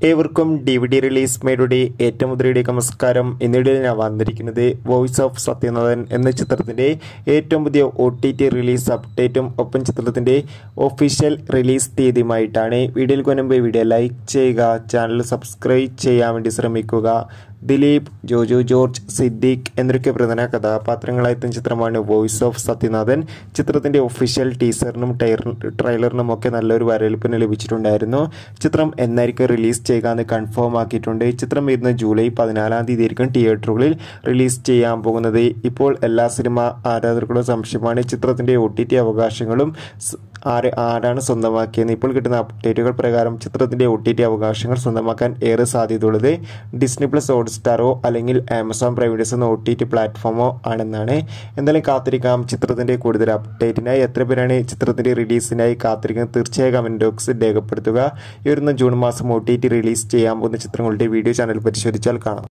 ഏവർക്കും D V D release മേയുടെ ഏറ്റവും മുദ്രയുടെ നമസ്കാരം എന്നിടയിൽ ഞാൻ വന്നിരിക്കുന്നത് വോയിസ് ഓഫ് സത്യനാഥൻ എന്ന ചിത്രത്തിൻ്റെ ഏറ്റവും പുതിയ ഒ ടി ടി റിലീസ് അപ്ഡേറ്റും ഒപ്പം ചിത്രത്തിൻ്റെ ഒഫീഷ്യൽ റിലീസ് തീയതിയുമായിട്ടാണ് വീഡിയോയിൽ കൊണ്ടുമ്പോൾ വീഡിയോ ലൈക്ക് ചെയ്യുക ചാനൽ സബ്സ്ക്രൈബ് ചെയ്യാൻ വേണ്ടി ശ്രമിക്കുക ദിലീപ് ജോജു ജോർജ് സിദ്ദീഖ് എന്നൊക്കെ പ്രധാന കഥാപാത്രങ്ങളായെത്തുന്ന ചിത്രമാണ് വോയിസ് ഓഫ് സത്യനാഥൻ ചിത്രത്തിൻ്റെ ഒഫീഷ്യൽ ടീസറിനും ടൈർ ട്രെയിലറിനും ഒക്കെ നല്ലൊരു വരവേൽപ്പിന് ലഭിച്ചിട്ടുണ്ടായിരുന്നു ചിത്രം എന്നായിരിക്കും റിലീസ് ചെയ്യുക എന്ന് കൺഫേം ആക്കിയിട്ടുണ്ട് ചിത്രം വരുന്ന ജൂലൈ പതിനാലാം തീയതി ആയിരിക്കും തിയേറ്ററുകളിൽ റിലീസ് ചെയ്യാൻ പോകുന്നത് ഇപ്പോൾ എല്ലാ സിനിമ ആരാധകർക്കുള്ള സംശയമാണ് ചിത്രത്തിൻ്റെ ഒ ടി ടി അവകാശങ്ങളും സ് ആര് ആരാണ് സ്വന്തമാക്കിയെന്ന് ഇപ്പോൾ കിട്ടുന്ന അപ്ഡേറ്റുകൾ പ്രകാരം ചിത്രത്തിൻ്റെ ഒ ടി ടി അവകാശങ്ങൾ സ്വന്തമാക്കാൻ ഏറെ സാധ്യതയുള്ളത് ഡിസ്നി പ്ലസ് ഹോട്ട്സ്റ്റാറോ അല്ലെങ്കിൽ ആമസോൺ പ്രൈവറ്റീസ് എന്ന ഒ ടി ടി പ്ലാറ്റ്ഫോമോ ആണെന്നാണ് എന്തായാലും കാത്തിരിക്കാം ചിത്രത്തിൻ്റെ കൂടുതൽ അപ്ഡേറ്റിനായി എത്ര പേരാണ് ചിത്രത്തിൻ്റെ റിലീസിനായി കാത്തിരിക്കുന്നത് തീർച്ചയായും കമൻറ്റ് ബോക്സിൽ രേഖപ്പെടുത്തുക ഈ വരുന്ന ജൂൺ മാസം ഒ ടി ടി റിലീസ് ചെയ്യാൻ പോകുന്ന ചിത്രങ്ങളുടെ വീഡിയോ ചാനൽ പരിശോധിച്ചാൽ കാണാം